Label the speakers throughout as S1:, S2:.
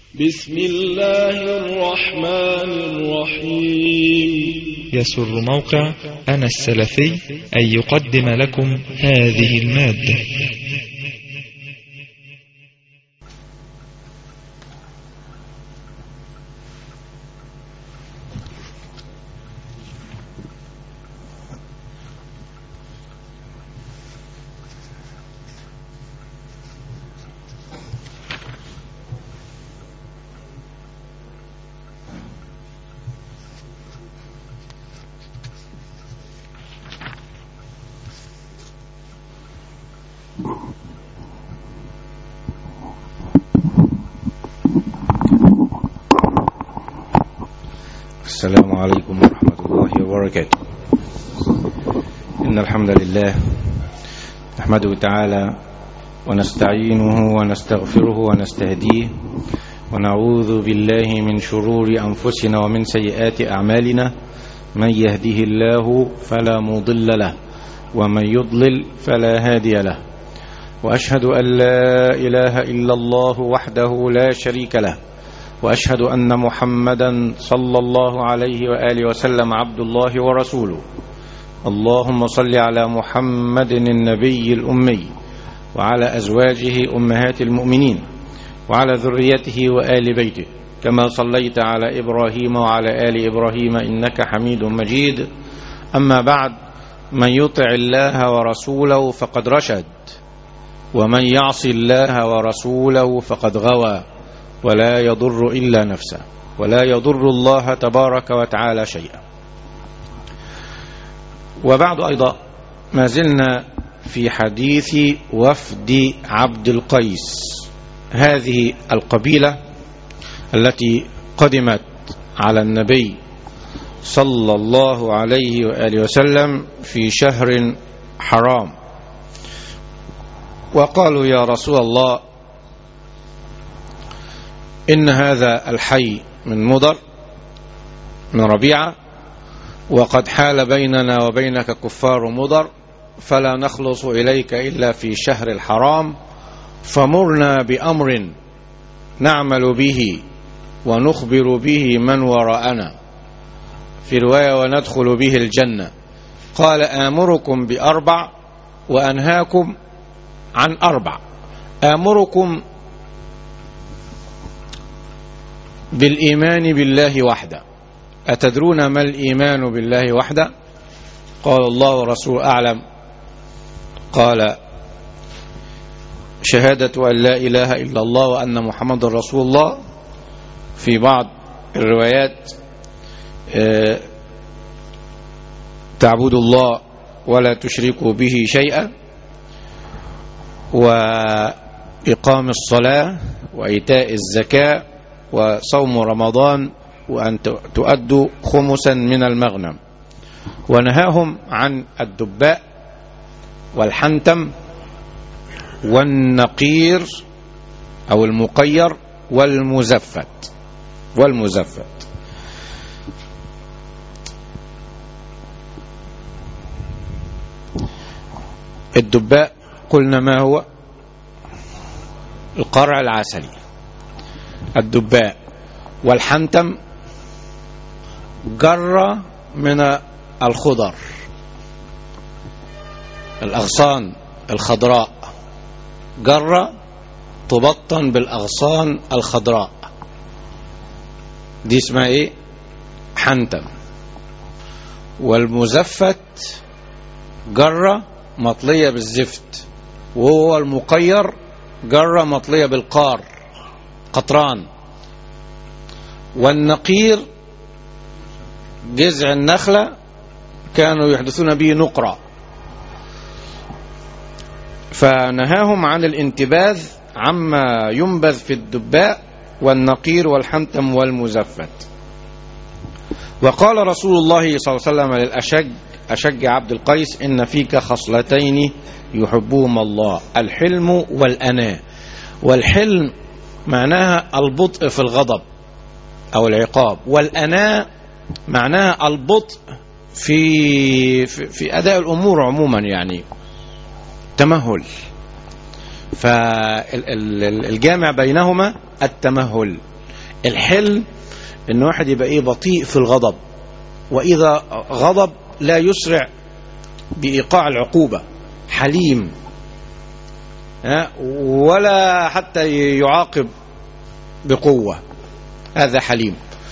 S1: بسم الله الرحمن الرحيم
S2: يسر موقع أنا السلفي أن يقدم لكم هذه المادة
S3: السلام عليكم ورحمة الله وبركاته إن الحمد لله نحمده تعالى ونستعينه ونستغفره ونستهديه ونعوذ بالله من شرور أنفسنا ومن سيئات أعمالنا من يهده الله فلا مضل له ومن يضلل فلا هادي له وأشهد أن لا إله إلا الله وحده لا شريك له واشهد ان محمدا صلى الله عليه واله وسلم عبد الله ورسوله اللهم صل على محمد النبي الامي وعلى ازواجه امهات المؤمنين وعلى ذريته وال بيته كما صليت على ابراهيم وعلى ال ابراهيم انك حميد مجيد اما بعد من يطع الله ورسوله فقد رشد ومن يعص الله ورسوله فقد غوى ولا يضر إلا نفسه ولا يضر الله تبارك وتعالى شيئا وبعد أيضا ما زلنا في حديث وفد عبد القيس هذه القبيلة التي قدمت على النبي صلى الله عليه وآله وسلم في شهر حرام وقالوا يا رسول الله إن هذا الحي من مضر من ربيعة وقد حال بيننا وبينك كفار مضر فلا نخلص إليك إلا في شهر الحرام فمرنا بأمر نعمل به ونخبر به من وراءنا في رواية وندخل به الجنة قال آمركم بأربع وأنهاكم عن أربع آمركم بالإيمان بالله وحده أتدرون ما الإيمان بالله وحده قال الله ورسوله أعلم قال شهادة أن لا إله إلا الله وأن محمد رسول الله في بعض الروايات تعبدوا الله ولا تشركوا به شيئا وإقام الصلاة وإيتاء الزكاة وصوم رمضان وأن تؤدوا خمسا من المغنم ونهاهم عن الدباء والحنتم والنقير أو المقير والمزفت والمزفت الدباء قلنا ما هو القرع العسلي الدباء والحنتم جرة من الخضر الأغصان الخضراء جرة تبطن بالأغصان الخضراء دي اسمها ايه حنتم والمزفت جرة مطلية بالزفت وهو المقير جرة مطلية بالقار قطران والنقير جذع النخلة كانوا يحدثون به نقرة فنهاهم عن الانتباذ عما ينبذ في الدباء والنقير والحنتم والمزفت وقال رسول الله صلى الله عليه وسلم للأشج أشج عبد القيس إن فيك خصلتين يحبهما الله الحلم والأناة والحلم معناها البطء في الغضب أو العقاب والأناة معناها البطء في في, في أداء الأمور عموما يعني تمهل فالجامع بينهما التمهل الحلم ان واحد يبقى ايه بطيء في الغضب واذا غضب لا يسرع بايقاع العقوبه حليم ها، ولا حتى يعاقب بقوه هذا حليم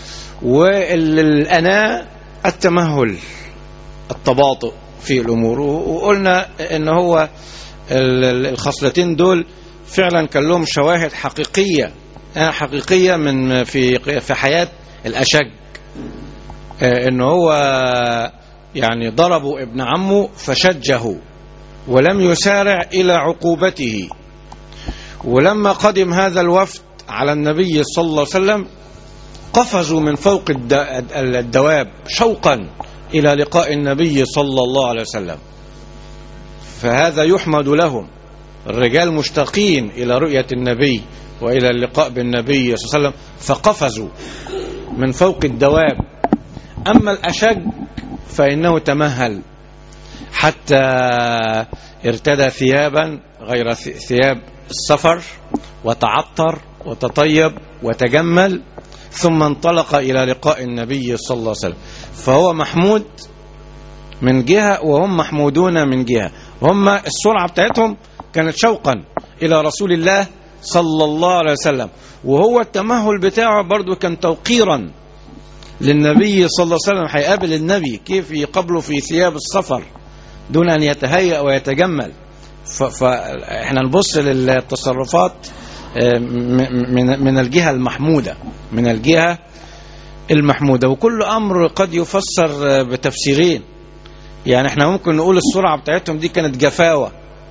S3: والأناء التمهل التباطؤ في الأمور وقلنا إن هو ال- ال- الخصلتين دول فعلا كان لهم شواهد حقيقية آه، حقيقية من في في حياة الأشج آه، إن هو يعني ضربوا ابن عمه فشجه ولم يسارع إلى عقوبته ولما قدم هذا الوفد على النبي صلى الله عليه وسلم قفزوا من فوق الد- الدواب شوقا إلى لقاء النبي صلى الله عليه وسلم فهذا يحمد لهم الرجال مشتاقين إلى رؤية النبي وإلى اللقاء بالنبي صلى الله عليه وسلم فقفزوا من فوق الدواب أما الأشج فإنه تمهل حتى ارتدى ثيابا غير ث- ثياب السفر وتعطر وتطيب وتجمل ثم انطلق إلى لقاء النبي صلى الله عليه وسلم فهو محمود من جهة وهم محمودون من جهة هم السرعة بتاعتهم كانت شوقا إلى رسول الله صلى الله عليه وسلم وهو التمهل بتاعه برضو كان توقيرا للنبي صلى الله عليه وسلم هيقابل النبي كيف يقابله في ثياب السفر دون أن يتهيأ ويتجمل فاحنا نبص للتصرفات آه، م- من من الجهة المحمودة من الجهة المحمودة وكل أمر قد يفسر آه، بتفسيرين يعني احنا ممكن نقول السرعة بتاعتهم دي كانت جفاوة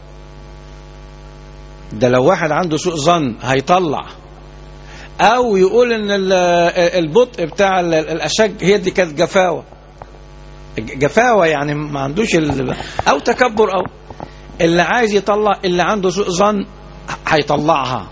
S3: ده لو واحد عنده سوء ظن هيطلع او يقول ان ال- البطء بتاع ال- الاشج هي دي كانت جفاوة جفاوة يعني ما عندوش ال... او تكبر او اللي عايز يطلع اللي عنده سوء ظن هيطلعها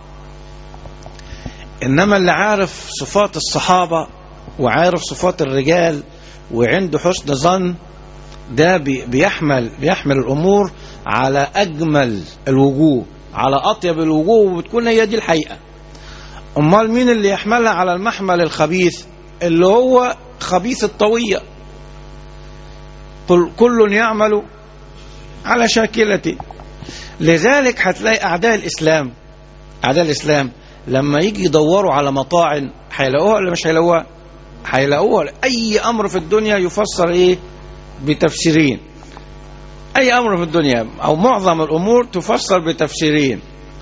S3: انما اللي عارف صفات الصحابة وعارف صفات الرجال وعنده حسن ظن ده بي- بيحمل بيحمل الامور على اجمل الوجوه على اطيب الوجوه وبتكون هي دي الحقيقه امال مين اللي يحملها على المحمل الخبيث اللي هو خبيث الطويه قل كل يعمل على شاكلته لذلك هتلاقي اعداء الاسلام اعداء الاسلام لما يجي يدوروا على مطاعن هيلاقوها ولا مش هيلاقوها هيلاقوها اي امر في الدنيا يفسر ايه بتفسيرين اي امر في الدنيا او معظم الامور تفسر بتفسيرين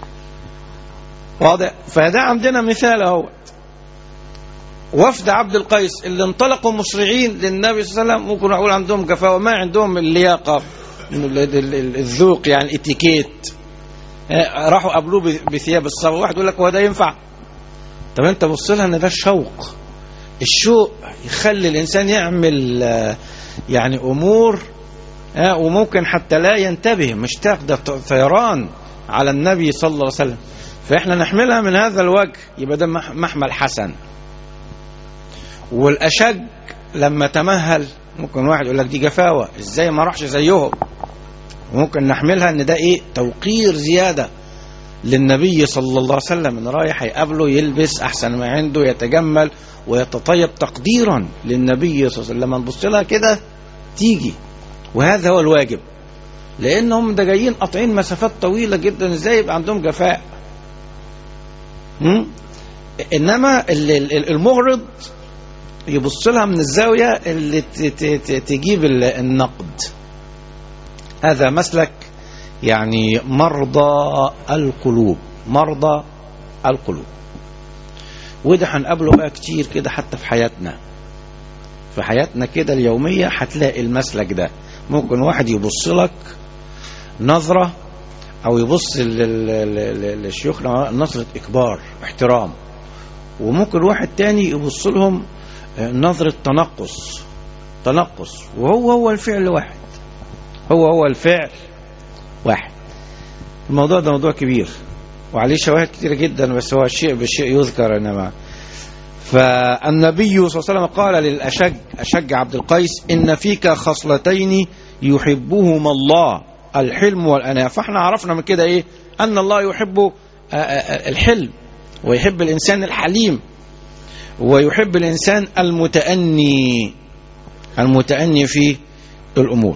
S3: واضح فده عندنا مثال اهو وفد عبد القيس اللي انطلقوا مسرعين للنبي صلى الله عليه وسلم ممكن اقول عندهم جفاوه ما عندهم اللياقه ال- ال- ال- الذوق يعني الاتيكيت آه، راحوا قابلوه ب- بثياب الصبر واحد يقول لك هو ده ينفع طب انت بص لها ان ده الشوق الشوق يخلي الانسان يعمل آه، يعني امور آه، وممكن حتى لا ينتبه مشتاق ده ثيران على النبي صلى الله عليه وسلم فاحنا نحملها من هذا الوجه يبقى ده مح- محمل حسن والاشج لما تمهل ممكن واحد يقول لك دي جفاوه ازاي ما راحش زيهم ممكن نحملها ان ده ايه توقير زياده للنبي صلى الله عليه وسلم ان رايح هيقابله يلبس احسن ما عنده يتجمل ويتطيب تقديرا للنبي صلى الله عليه وسلم لما نبص لها كده تيجي وهذا هو الواجب لانهم ده جايين قاطعين مسافات طويله جدا ازاي يبقى عندهم جفاء هم؟ انما ال- ال- المغرض يبص لها من الزاويه اللي ت- ت- ت- تجيب ال- النقد هذا مسلك يعني مرضى القلوب مرضى القلوب وده هنقابله بقى كتير كده حتى في حياتنا في حياتنا كده اليومية هتلاقي المسلك ده ممكن واحد يبص لك نظرة أو يبص لل- لل- للشيوخ نظرة إكبار احترام وممكن واحد تاني يبص لهم نظرة تنقص تنقص وهو هو الفعل واحد هو هو الفعل واحد الموضوع ده موضوع كبير وعليه شواهد كتيرة جدا بس هو الشيء بالشيء يذكر انما فالنبي صلى الله عليه وسلم قال للأشج أشج عبد القيس إن فيك خصلتين يحبهما الله الحلم والأناة فاحنا عرفنا من كده إيه أن الله يحب آه، آه، الحلم ويحب الإنسان الحليم ويحب الإنسان المتأني المتأني في الأمور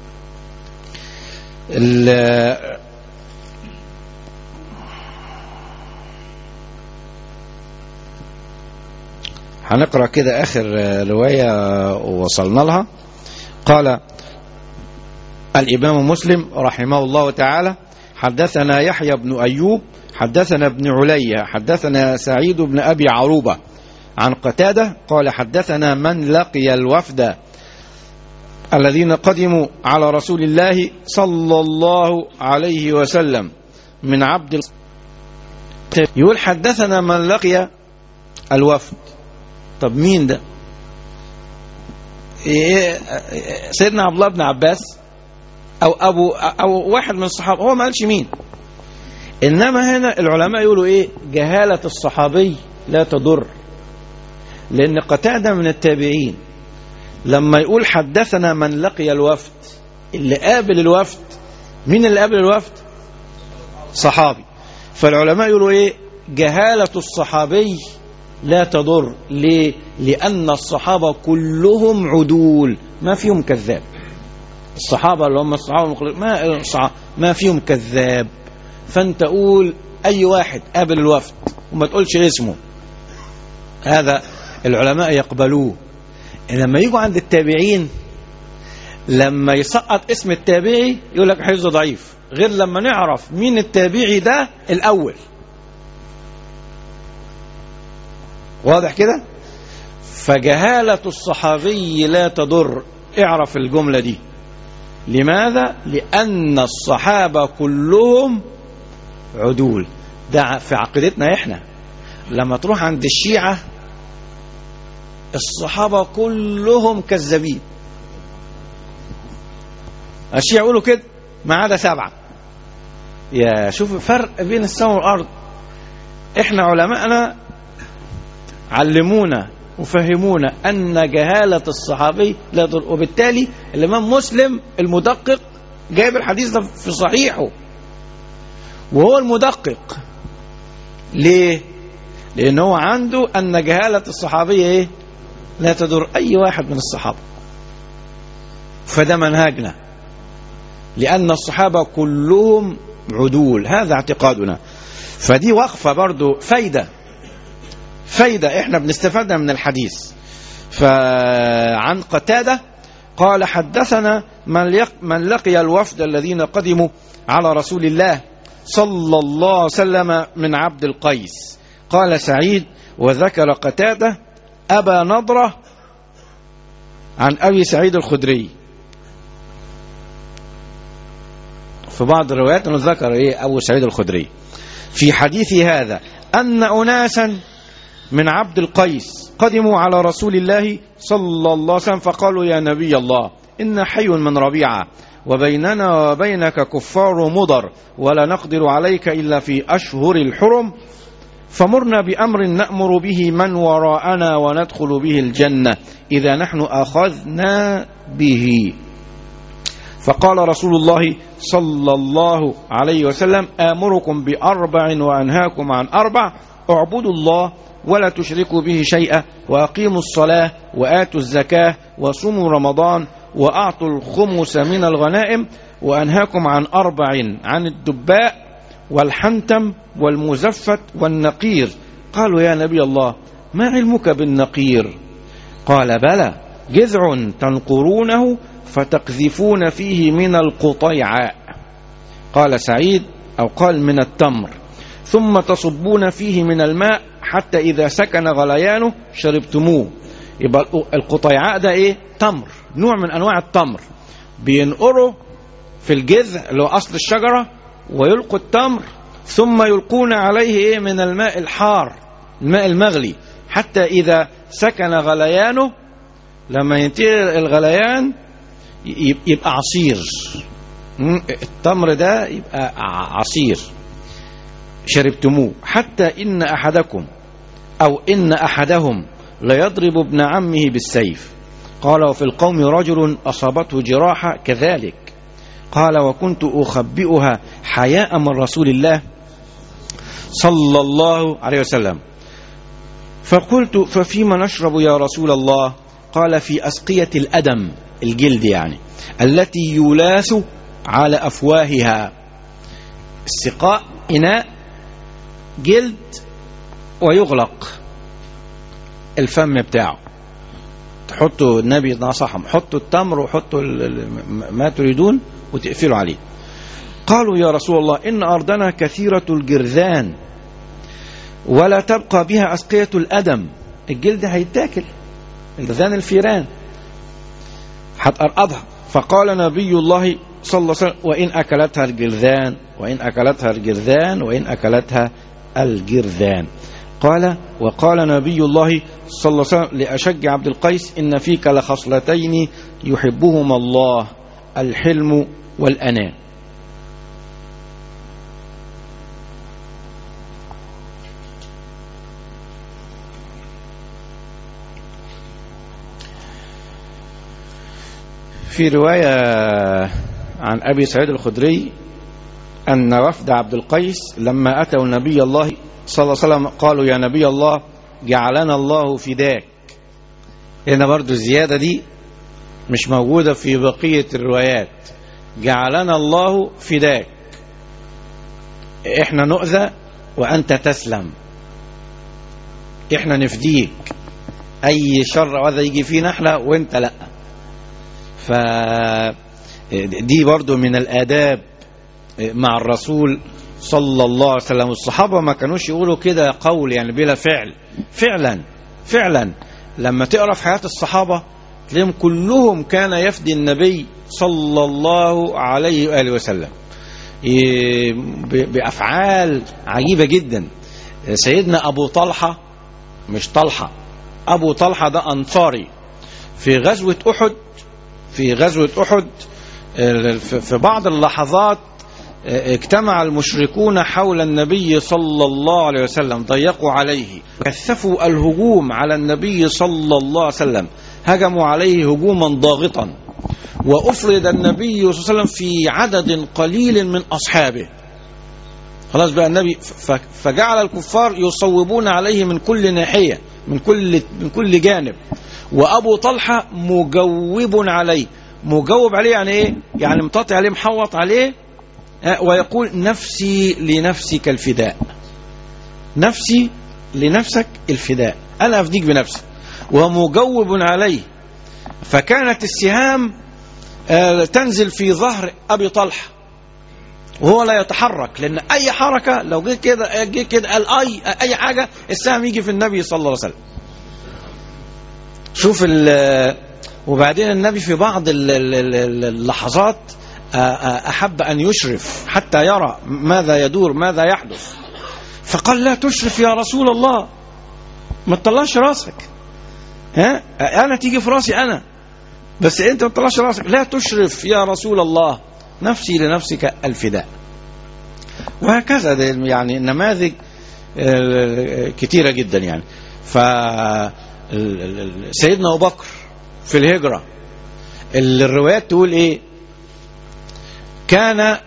S3: ال- هنقرأ كده آخر رواية وصلنا لها قال الإمام مسلم رحمه الله تعالى حدثنا يحيى بن أيوب حدثنا ابن علي حدثنا سعيد بن أبي عروبة عن قتادة قال حدثنا من لقي الوفد الذين قدموا على رسول الله صلى الله عليه وسلم من عبد ال- يقول حدثنا من لقي الوفد طب مين ده إيه- سيدنا عبد الله بن عباس او ابو او واحد من الصحابه هو ما قالش مين انما هنا العلماء يقولوا ايه جهاله الصحابي لا تضر لان قتاده من التابعين لما يقول حدثنا من لقي الوفد اللي قابل الوفد مين اللي قابل الوفد صحابي فالعلماء يقولوا ايه جهاله الصحابي لا تضر ليه لان الصحابه كلهم عدول ما فيهم كذاب الصحابة اللي هم الصحابة المخلصين ما الصحابة ما فيهم كذاب فانت قول اي واحد قابل الوفد وما تقولش اسمه هذا العلماء يقبلوه لما يجوا عند التابعين لما يسقط اسم التابعي يقول لك حفظه ضعيف غير لما نعرف مين التابعي ده الاول واضح كده فجهالة الصحابي لا تضر اعرف الجملة دي لماذا لأن الصحابة كلهم عدول ده في عقيدتنا احنا لما تروح عند الشيعة الصحابة كلهم كذابين الشيعة يقولوا كده ما عدا سبعة يا شوف فرق بين السماء والأرض احنا علماءنا علمونا وفهمونا أن جهالة الصحابي لا تضر وبالتالي الإمام مسلم المدقق جايب الحديث ده في صحيحه وهو المدقق ليه؟ لأن هو عنده أن جهالة الصحابية إيه؟ لا تضر أي واحد من الصحابة فده منهجنا لأن الصحابة كلهم عدول هذا اعتقادنا فدي وقفة برضو فايدة فايدة احنا بنستفادها من الحديث فعن قتادة قال حدثنا من, يق من لقي الوفد الذين قدموا على رسول الله صلى الله عليه وسلم من عبد القيس قال سعيد وذكر قتادة أبا نضرة عن أبي سعيد الخدري في بعض الروايات انه ذكر ايه ابو سعيد الخدري في حديث هذا ان اناسا من عبد القيس قدموا على رسول الله صلى الله عليه وسلم فقالوا يا نبي الله إن حي من ربيعة وبيننا وبينك كفار مضر ولا نقدر عليك إلا في أشهر الحرم فمرنا بأمر نأمر به من وراءنا وندخل به الجنة إذا نحن أخذنا به فقال رسول الله صلى الله عليه وسلم آمركم بأربع وأنهاكم عن أربع اعبدوا الله ولا تشركوا به شيئا وأقيموا الصلاة وآتوا الزكاة وصوموا رمضان وأعطوا الخمس من الغنائم وأنهاكم عن أربع عن الدباء والحنتم والمزفت والنقير قالوا يا نبي الله ما علمك بالنقير قال بلى جذع تنقرونه فتقذفون فيه من القطيعاء قال سعيد أو قال من التمر ثم تصبون فيه من الماء حتى إذا سكن غليانه شربتموه يبقى القطيعاء ده إيه تمر نوع من أنواع التمر بينقروا في الجذع اللي هو أصل الشجرة ويلقوا التمر ثم يلقون عليه إيه من الماء الحار الماء المغلي حتى إذا سكن غليانه لما ينتهي الغليان يبقى عصير التمر ده يبقى عصير شربتموه حتى إن أحدكم أو إن أحدهم ليضرب ابن عمه بالسيف قال وفي القوم رجل أصابته جراحة كذلك قال وكنت أخبئها حياء من رسول الله صلى الله عليه وسلم فقلت ففيما نشرب يا رسول الله قال في أسقية الأدم الجلد يعني التي يلاث على أفواهها السقاء إناء جلد ويغلق الفم بتاعه تحطوا النبي نصحهم حطوا التمر وحطوا ال- ال- ما تريدون وتقفلوا عليه قالوا يا رسول الله إن أرضنا كثيرة الجرذان ولا تبقى بها أسقية الأدم الجلد هيتاكل الجرذان الفيران هتقرقضها فقال نبي الله صلى الله عليه وسلم وإن أكلتها الجرذان وإن أكلتها الجرذان وإن أكلتها الجرذان قال وقال نبي الله صلى الله عليه وسلم لأشج عبد القيس إن فيك لخصلتين يحبهما الله الحلم والأناة في رواية عن أبي سعيد الخدري أن وفد عبد القيس لما أتوا النبي الله صلى الله عليه وسلم قالوا يا نبي الله جعلنا الله فداك هنا برضو الزيادة دي مش موجودة في بقية الروايات جعلنا الله فداك احنا نؤذى وأنت تسلم احنا نفديك أي شر هذا يجي فينا احنا وانت لأ ف دي برضو من الآداب مع الرسول صلى الله عليه وسلم الصحابة ما كانوش يقولوا كده قول يعني بلا فعل فعلا فعلا لما تقرأ في حياة الصحابة تلاقيهم كلهم كان يفدي النبي صلى الله عليه وآله وسلم ي- ب- بأفعال عجيبة جدا سيدنا أبو طلحة مش طلحة أبو طلحة ده أنصاري في غزوة أحد في غزوة أحد آه، في في بعض اللحظات آه، اجتمع المشركون حول النبي صلى الله عليه وسلم ضيقوا عليه كثفوا الهجوم على النبي صلى الله عليه وسلم هجموا عليه هجوما ضاغطا وأفرد النبي صلى الله عليه وسلم في عدد قليل من أصحابه خلاص بقى النبي ف- ف- فجعل الكفار يصوبون عليه من كل ناحية من كل من كل جانب وأبو طلحة مجوب عليه مجوب عليه يعني إيه يعني مطاطي عليه محوط عليه آه، ويقول نفسي لنفسك الفداء نفسي لنفسك الفداء أنا أفديك بنفسي ومجوب عليه فكانت السهام آه، تنزل في ظهر أبي طلحة وهو لا يتحرك لأن أي حركة لو جه كده جه كده قال أي أي حاجة السهم يجي في النبي صلى الله عليه وسلم شوف ال وبعدين النبي في بعض ال- ال- ال- اللحظات آه، آه، أحب أن يشرف حتى يرى ماذا يدور ماذا يحدث فقال لا تشرف يا رسول الله ما تطلعش راسك ها أنا تيجي في راسي أنا بس أنت ما تطلعش راسك لا تشرف يا رسول الله نفسي لنفسك الفداء وهكذا ده يعني نماذج آه، كتيرة جدا يعني ف ال- ال- ال- سيدنا أبو بكر في الهجرة الروايات تقول إيه كان آه،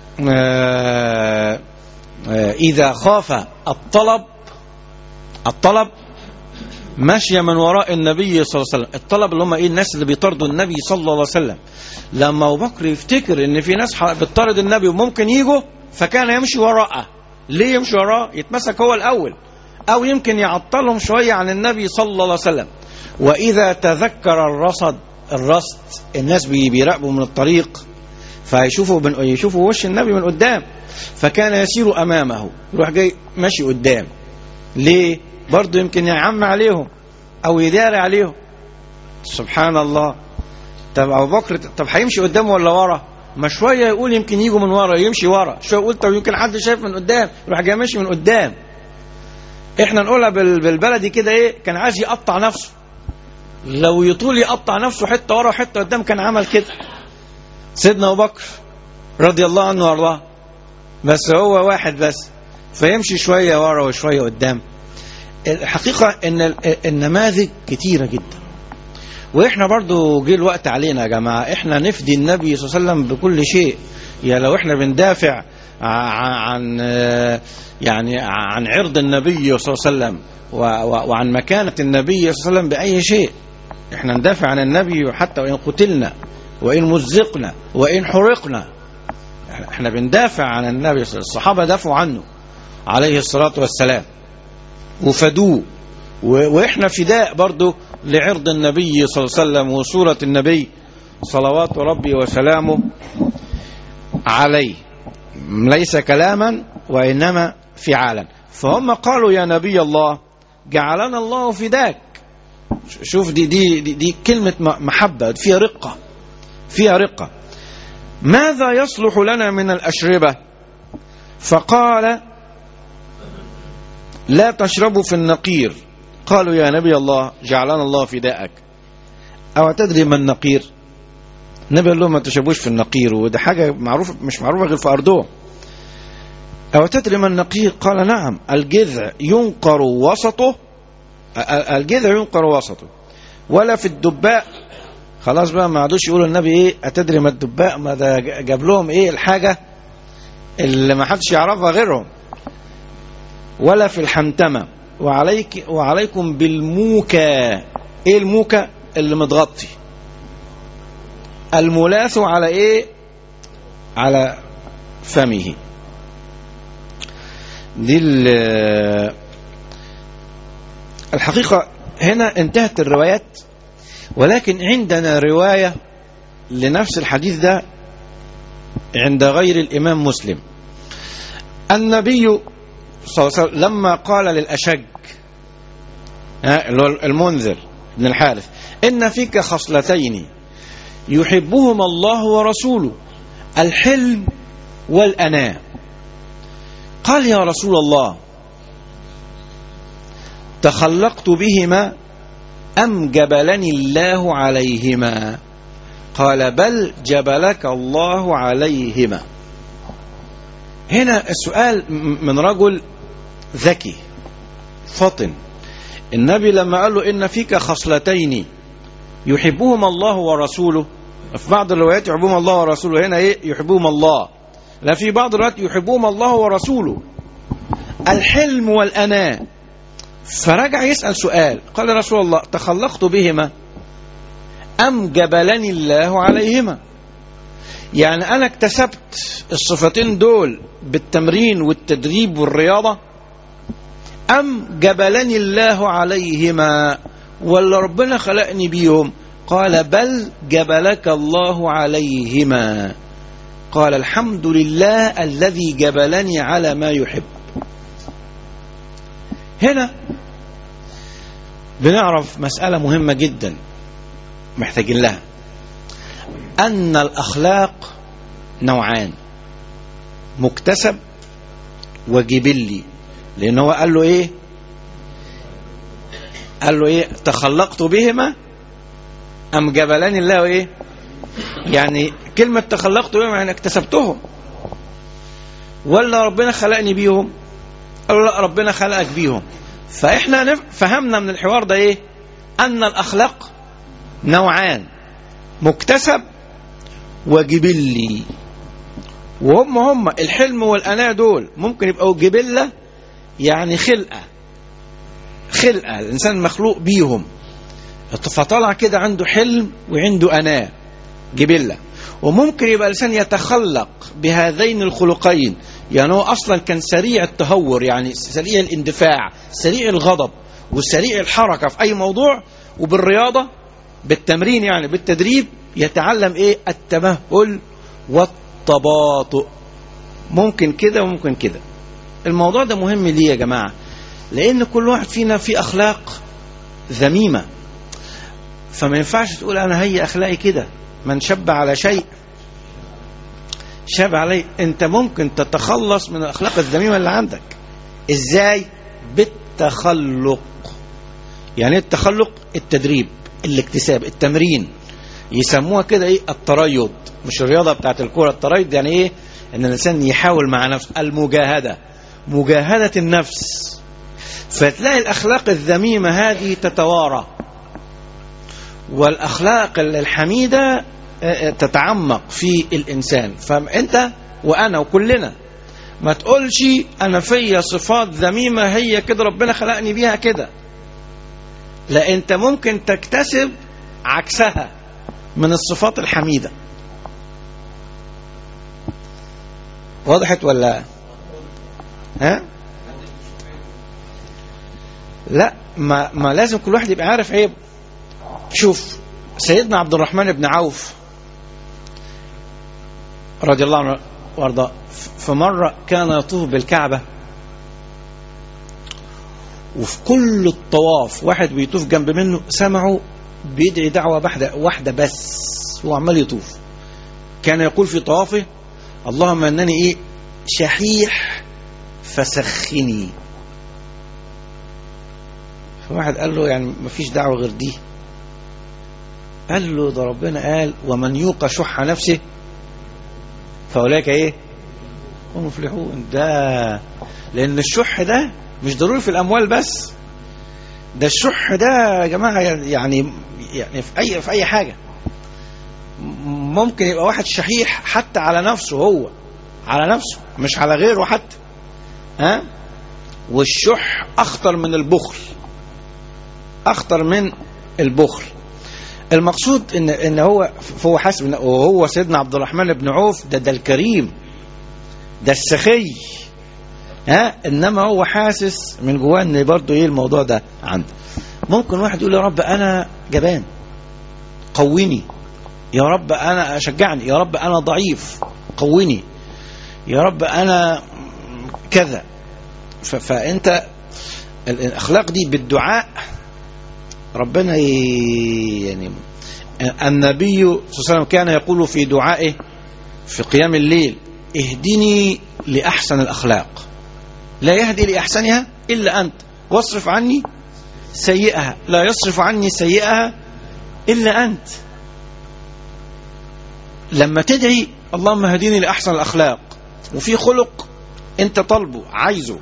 S3: آه، إذا خاف الطلب الطلب ماشية من وراء النبي صلى الله عليه وسلم الطلب اللي هم ايه الناس اللي بيطاردوا النبي صلى الله عليه وسلم لما ابو بكر يفتكر ان في ناس ح- بتطارد النبي وممكن يجوا فكان يمشي وراءه ليه يمشي وراه يتمسك هو الاول او يمكن يعطلهم شوية عن النبي صلى الله عليه وسلم واذا تذكر الرصد الرصد الناس بي- بيراقبوا من الطريق فيشوفوا من يشوفوا وش النبي من قدام فكان يسير امامه يروح جاي ماشي قدام ليه برضه يمكن يعم عليهم او يداري عليهم سبحان الله طب ابو بكر طب هيمشي قدامه ولا ورا ما شويه يقول يمكن يجوا من ورا يمشي ورا شويه يقول طب يمكن حد شايف من قدام يروح جاي ماشي من قدام احنا نقولها بال- بالبلدي كده ايه كان عايز يقطع نفسه لو يطول يقطع نفسه حته ورا وحته قدام كان عمل كده سيدنا ابو بكر رضي الله عنه وارضاه بس هو واحد بس فيمشي شويه ورا وشويه قدام الحقيقه ان ال- النماذج كتيره جدا واحنا برضو جه الوقت علينا يا جماعه احنا نفدي النبي صلى الله عليه وسلم بكل شيء يا لو احنا بندافع عن يعني عن عرض النبي صلى الله عليه وسلم وعن مكانة النبي صلى الله عليه وسلم بأي شيء احنا ندافع عن النبي حتى وإن قتلنا وإن مزقنا وإن حرقنا احنا بندافع عن النبي صلى الله عليه وسلم الصحابة دافعوا عنه عليه الصلاة والسلام وفدوه واحنا فداء برضه لعرض النبي صلى الله عليه وسلم وصورة النبي صلوات ربي وسلامه عليه ليس كلاما وإنما فعالا فهم قالوا يا نبي الله جعلنا الله فداك شوف دي دي دي, دي كلمة محبة فيها رقة فيها رقة ماذا يصلح لنا من الأشربة فقال لا تشربوا في النقير قالوا يا نبي الله جعلنا الله فداءك أو تدري ما النقير النبي قال لهم ما تشربوش في النقير وده حاجة معروفة مش معروفة غير في أرضهم أو تدري ما النقير قال نعم الجذع ينقر وسطه الجذع ينقر وسطه ولا في الدباء خلاص بقى ما عادوش يقولوا النبي ايه اتدري ما الدباء ما ده جاب لهم ايه الحاجة اللي ما حدش يعرفها غيرهم ولا في الحنتمة وعليك وعليكم بالموكى ايه الموكى اللي متغطي الملاث على ايه على فمه دي الحقيقة هنا انتهت الروايات ولكن عندنا رواية لنفس الحديث ده عند غير الإمام مسلم النبي صلى الله عليه وسلم لما قال للأشج المنذر بن الحارث إن فيك خصلتين يحبهما الله ورسوله الحلم والأناء قال يا رسول الله تخلقت بهما أم جبلني الله عليهما قال بل جبلك الله عليهما هنا السؤال من رجل ذكي فطن النبي لما قال له إن فيك خصلتين يحبهما الله ورسوله في بعض الروايات يحبهما الله ورسوله هنا ايه يحبهما الله لا في بعض الروايات يحبهما الله ورسوله الحلم والأناء فرجع يسأل سؤال قال رسول الله تخلقت بهما أم جبلني الله عليهما يعني أنا اكتسبت الصفتين دول بالتمرين والتدريب والرياضة أم جبلني الله عليهما ولا ربنا خلقني بيهم قال بل جبلك الله عليهما قال الحمد لله الذي جبلني على ما يحب هنا بنعرف مسألة مهمة جدا محتاجين لها أن الأخلاق نوعان مكتسب وجبلي لأن هو قال له إيه قال له إيه تخلقت بهما أم جبلاني الله إيه يعني كلمة تخلقت بهما يعني اكتسبتهم ولا ربنا خلقني بيهم قال له لا ربنا خلقك بيهم فإحنا فهمنا من الحوار ده إيه أن الأخلاق نوعان مكتسب وجبلي وهم هم الحلم والأناة دول ممكن يبقوا جبلة يعني خلقة خلقة الإنسان مخلوق بيهم فطلع كده عنده حلم وعنده أناة جبلة وممكن يبقى الإنسان يتخلق بهذين الخلقين يعني هو أصلا كان سريع التهور يعني سريع الاندفاع سريع الغضب وسريع الحركة في أي موضوع وبالرياضة بالتمرين يعني بالتدريب يتعلم إيه التمهل والتباطؤ ممكن كده وممكن كده الموضوع ده مهم ليه يا جماعة لأن كل واحد فينا في أخلاق ذميمة فما ينفعش تقول أنا هي أخلاقي كده من شب على شيء شاب عليه انت ممكن تتخلص من الاخلاق الذميمه اللي عندك ازاي بالتخلق يعني التخلق التدريب الاكتساب التمرين يسموها كده ايه التريض مش الرياضه بتاعت الكوره التريض يعني ايه ان الانسان يحاول مع نفسه المجاهده مجاهده النفس فتلاقي الاخلاق الذميمه هذه تتوارى والاخلاق الحميده تتعمق في الإنسان فأنت وأنا وكلنا ما تقولش انا فيا صفات ذميمه هي كده ربنا خلقني بيها كده لا انت ممكن تكتسب عكسها من الصفات الحميده وضحت ولا ها لا ما, ما لازم كل واحد يبقى عارف عيب شوف سيدنا عبد الرحمن بن عوف رضي الله عنه وارضاه في مرة كان يطوف بالكعبة وفي كل الطواف واحد بيطوف جنب منه سمعوا بيدعي دعوة واحدة واحدة بس هو عمال يطوف كان يقول في طوافه اللهم انني ايه شحيح فسخني فواحد قال له يعني ما فيش دعوة غير دي قال له ده ربنا قال ومن يوق شح نفسه فأولئك ايه هم مفلحون ده لأن الشح ده مش ضروري في الأموال بس ده الشح ده يا جماعة يعني يعني في أي في أي حاجة ممكن يبقى واحد شحيح حتى على نفسه هو على نفسه مش على غيره حتى ها والشح أخطر من البخل أخطر من البخل المقصود ان ان هو هو حاسب إن وهو سيدنا عبد الرحمن بن عوف ده ده الكريم ده السخي ها انما هو حاسس من جواه ان برضه ايه الموضوع ده عنده ممكن واحد يقول يا رب انا جبان قويني يا رب انا شجعني يا رب انا ضعيف قويني يا رب انا كذا فانت الاخلاق دي بالدعاء ربنا يعني النبي صلى الله عليه وسلم كان يقول في دعائه في قيام الليل اهدني لأحسن الأخلاق لا يهدي لأحسنها إلا أنت واصرف عني سيئها لا يصرف عني سيئها إلا أنت لما تدعي اللهم هديني لأحسن الأخلاق وفي خلق أنت طالبه عايزه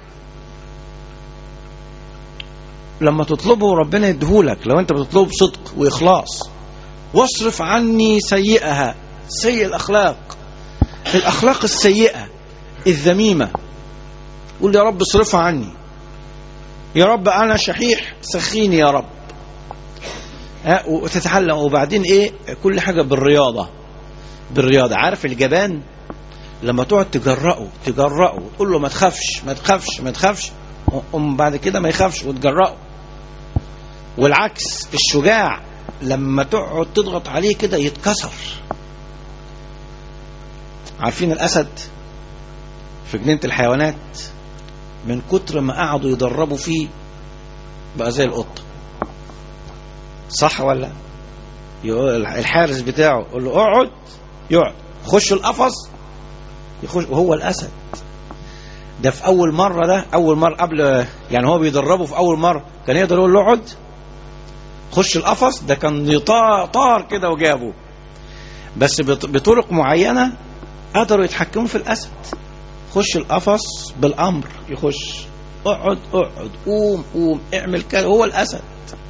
S3: لما تطلبه ربنا يديهولك لو انت بتطلبه بصدق واخلاص واصرف عني سيئها سيء الاخلاق الاخلاق السيئه الذميمه قول يا رب اصرفها عني يا رب انا شحيح سخيني يا رب ها وتتعلم وبعدين ايه كل حاجه بالرياضه بالرياضه عارف الجبان لما تقعد تجرأه تجرأه تقول له ما تخافش ما تخافش ما تخافش ومن بعد كده ما يخافش وتجرأه والعكس الشجاع لما تقعد تضغط عليه كده يتكسر عارفين الأسد في جنينة الحيوانات من كتر ما قعدوا يدربوا فيه بقى زي القطة صح ولا يقول الحارس بتاعه يقول له اقعد يقعد خش القفص يخش وهو الأسد ده في أول مرة ده أول مرة قبل يعني هو بيدربه في أول مرة كان يقدر يقول له اقعد خش القفص ده كان يطار طار كده وجابه بس بطرق معينة قدروا يتحكموا في الأسد خش القفص بالأمر يخش اقعد اقعد قوم قوم اعمل كده هو الأسد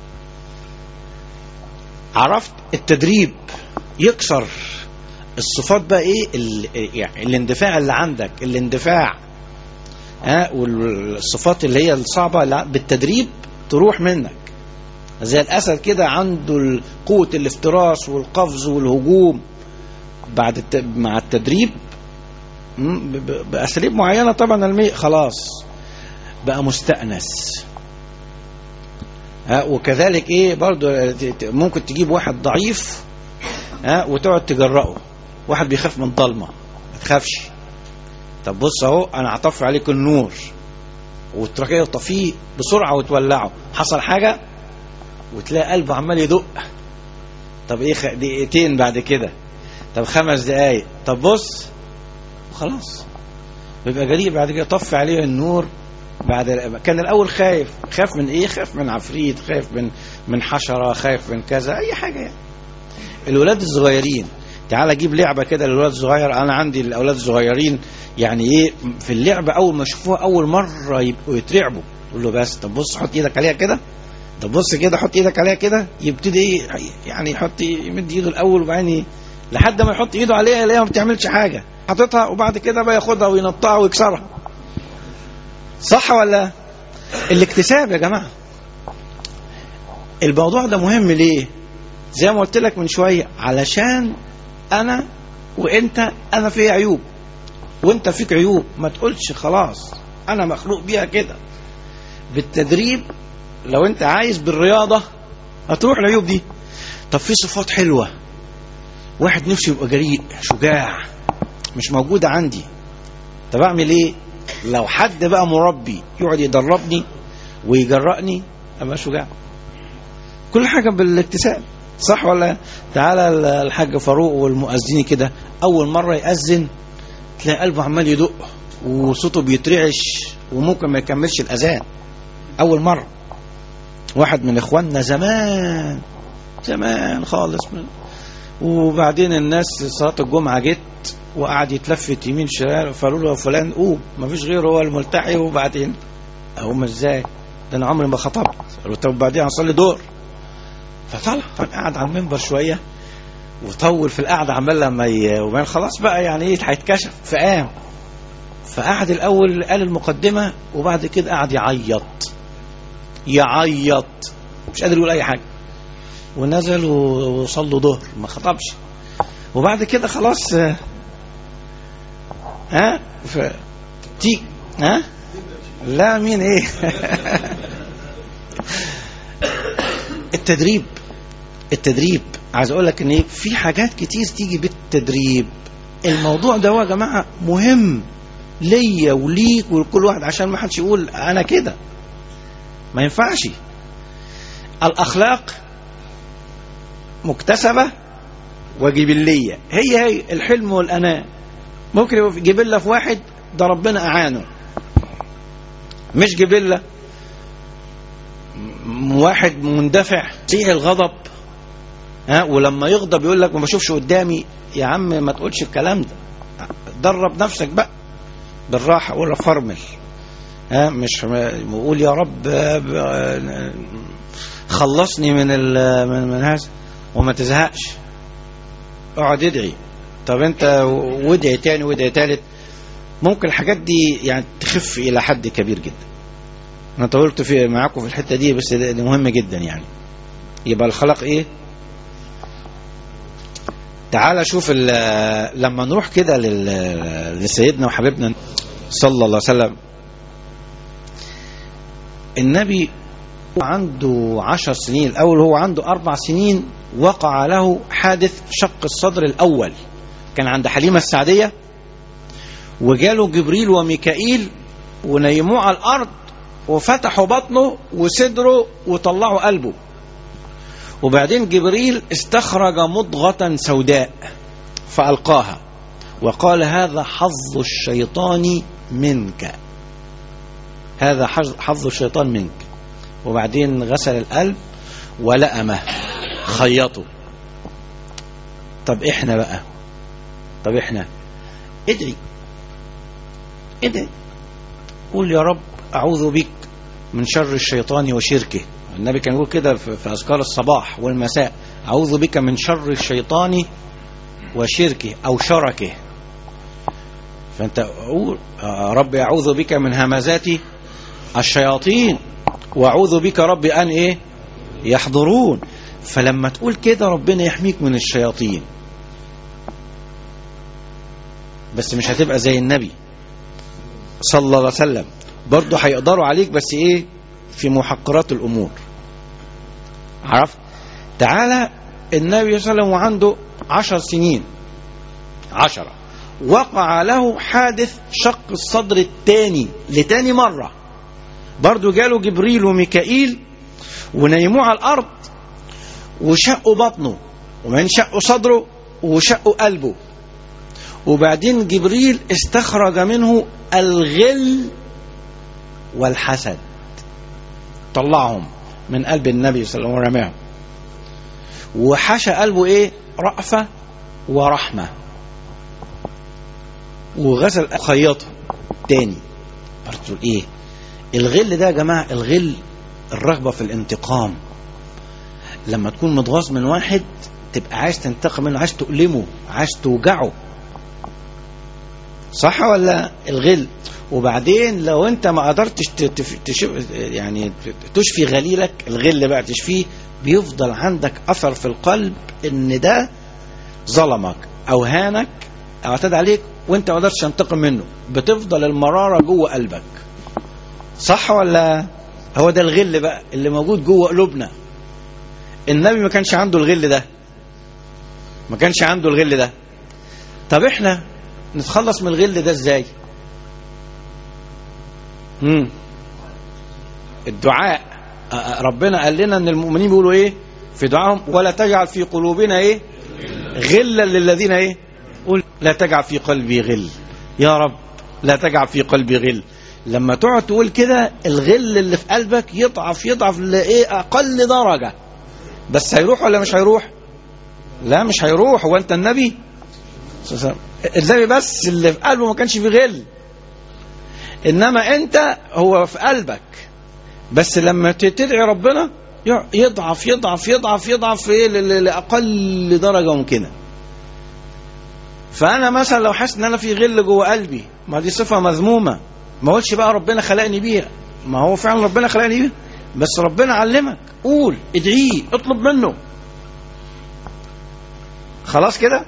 S3: عرفت التدريب يكسر الصفات بقى ايه يعني الاندفاع اللي عندك الاندفاع ها والصفات اللي هي الصعبة بالتدريب تروح منك زي الأسد كده عنده قوة الافتراس والقفز والهجوم بعد الت... مع التدريب بأساليب معينة طبعا المي خلاص بقى مستأنس ها وكذلك ايه برضو ممكن تجيب واحد ضعيف ها وتقعد تجرأه واحد بيخاف من ضلمة ما تخافش طب بص اهو انا هطفي عليك النور وتروح كده تطفيه بسرعه وتولعه حصل حاجه وتلاقي قلبه عمال يدق طب ايه دقيقتين بعد كده طب خمس دقايق طب بص خلاص بيبقى جريء بعد كده طفي عليه النور بعد كان الاول خايف خاف من ايه خاف من عفريت خايف من من حشره خايف من كذا اي حاجه يعني الولاد الصغيرين تعال اجيب لعبه كده للولاد الصغير انا عندي الاولاد الصغيرين يعني ايه في اللعبه اول ما يشوفوها اول مره يبقوا يترعبوا تقول له بس طب بص حط ايدك عليها كده طب بص كده حط ايدك عليها كده يبتدي ايه يعني يحط يمد ايده الاول وبعدين لحد ما يحط ايده عليها يلاقيها ما بتعملش حاجه حاططها وبعد كده بقى ياخدها وينطها ويكسرها صح ولا الاكتساب يا جماعة الموضوع ده مهم ليه زي ما قلت لك من شوية علشان أنا وأنت أنا في عيوب وأنت فيك عيوب ما تقولش خلاص أنا مخلوق بيها كده بالتدريب لو أنت عايز بالرياضة هتروح العيوب دي طب في صفات حلوة واحد نفسه يبقى جريء شجاع مش موجودة عندي طب أعمل إيه لو حد بقى مربي يقعد يدربني ويجرأني أبقى شجاع كل حاجة بالاكتساب صح ولا تعالى الحاج فاروق والمؤذنين كده أول مرة يأذن تلاقي قلبه عمال يدق وصوته بيترعش وممكن ما يكملش الأذان أول مرة واحد من إخواننا زمان زمان خالص من وبعدين الناس صلاة الجمعة جت وقعد يتلفت يمين شمال فقالوا له يا فلان قوم ما فيش غيره هو الملتحي وبعدين اقوم ازاي ده انا عمري ما خطبت قالوا طب بعدين هنصلي دور فطلع قعد على المنبر شويه وطول في القعده عمال لما ي... وبعدين خلاص بقى يعني ايه هيتكشف فقام فقعد الاول قال المقدمه وبعد كده قعد يعيط يعيط مش قادر يقول اي حاجه ونزل وصلوا ظهر ما خطبش وبعد كده خلاص ها ف تي ها لا مين ايه التدريب التدريب عايز اقول لك ان ايه في حاجات كتير تيجي بالتدريب الموضوع ده يا جماعه مهم ليا وليك ولكل واحد عشان ما حدش يقول انا كده ما ينفعش الاخلاق مكتسبه وجبليه هي هي الحلم والاناه ممكن يبقى في جبله في واحد ده ربنا اعانه مش جبله واحد مندفع سيء الغضب ها ولما يغضب يقول لك ما بشوفش قدامي يا عم ما تقولش الكلام ده درب نفسك بقى بالراحه ولا فرمل ها مش وقول يا رب خلصني من من من هذا وما تزهقش اقعد ادعي طب انت وادعي تاني وادعي تالت ممكن الحاجات دي يعني تخف الى حد كبير جدا انا طولت في معاكم في الحته دي بس دي مهمه جدا يعني يبقى الخلق ايه تعال شوف لما نروح كده لسيدنا وحبيبنا صلى الله عليه وسلم النبي عنده عشر سنين الأول هو عنده أربع سنين وقع له حادث شق الصدر الأول كان عند حليمة السعدية وجاله جبريل وميكائيل ونيموه على الأرض وفتحوا بطنه وصدره وطلعوا قلبه وبعدين جبريل استخرج مضغة سوداء فألقاها وقال هذا حظ الشيطان منك هذا حظ الشيطان منك وبعدين غسل القلب ولأمه خيطه طب احنا بقى طب احنا ادعي ادعي قول يا رب اعوذ بك من شر الشيطان وشركه النبي كان يقول كده في اذكار الصباح والمساء اعوذ بك من شر الشيطان وشركه او شركه فانت قول رب اعوذ بك من همزات الشياطين واعوذ بك رب ان ايه يحضرون فلما تقول كده ربنا يحميك من الشياطين بس مش هتبقى زي النبي صلى الله عليه وسلم برضه هيقدروا عليك بس ايه في محقرات الامور عرفت تعالى النبي صلى الله عليه وسلم وعنده عشر سنين عشرة وقع له حادث شق الصدر الثاني لتاني مرة برضه جاله جبريل وميكائيل ونيموه على الأرض وشقوا بطنه ومن شقوا صدره وشقوا قلبه وبعدين جبريل استخرج منه الغل والحسد طلعهم من قلب النبي صلى الله عليه وسلم ورماهم وحشى قلبه ايه رأفة ورحمة وغسل خيطه تاني برضه ايه الغل ده يا جماعة الغل الرغبة في الانتقام لما تكون متغاظ من واحد تبقى عايز تنتقم منه عايز تؤلمه عايز توجعه صح ولا الغل وبعدين لو انت ما قدرتش ت- تف- تشف يعني تشفي غليلك الغل بقى تشفيه بيفضل عندك اثر في القلب ان ده ظلمك او هانك او اعتدى عليك وانت ما قدرتش تنتقم منه بتفضل المراره جوه قلبك صح ولا هو ده الغل بقى اللي موجود جوه قلوبنا النبي ما كانش عنده الغل ده ما كانش عنده الغل ده طب احنا نتخلص من الغل ده ازاي مم. الدعاء آه، آه، ربنا قال لنا ان المؤمنين بيقولوا ايه في دعائهم ولا تجعل في قلوبنا ايه غلا للذين ايه قل لا تجعل في قلبي غل يا رب لا تجعل في قلبي غل لما تقعد تقول كده الغل اللي في قلبك يضعف يضعف لايه اقل درجه بس هيروح ولا مش هيروح لا مش هيروح هو انت النبي صلى الله عليه وسلم. النبي بس اللي في قلبه ما كانش فيه غل انما انت هو في قلبك بس لما ت- تدعي ربنا يع- يضعف يضعف يضعف يضعف ايه ل- ل- لاقل درجه ممكنه فانا مثلا لو حاسس ان انا في غل جوه قلبي ما دي صفه مذمومه ما اقولش بقى ربنا خلقني بيها ما هو فعلا ربنا خلقني بيها بس ربنا علمك قول ادعيه اطلب منه خلاص كده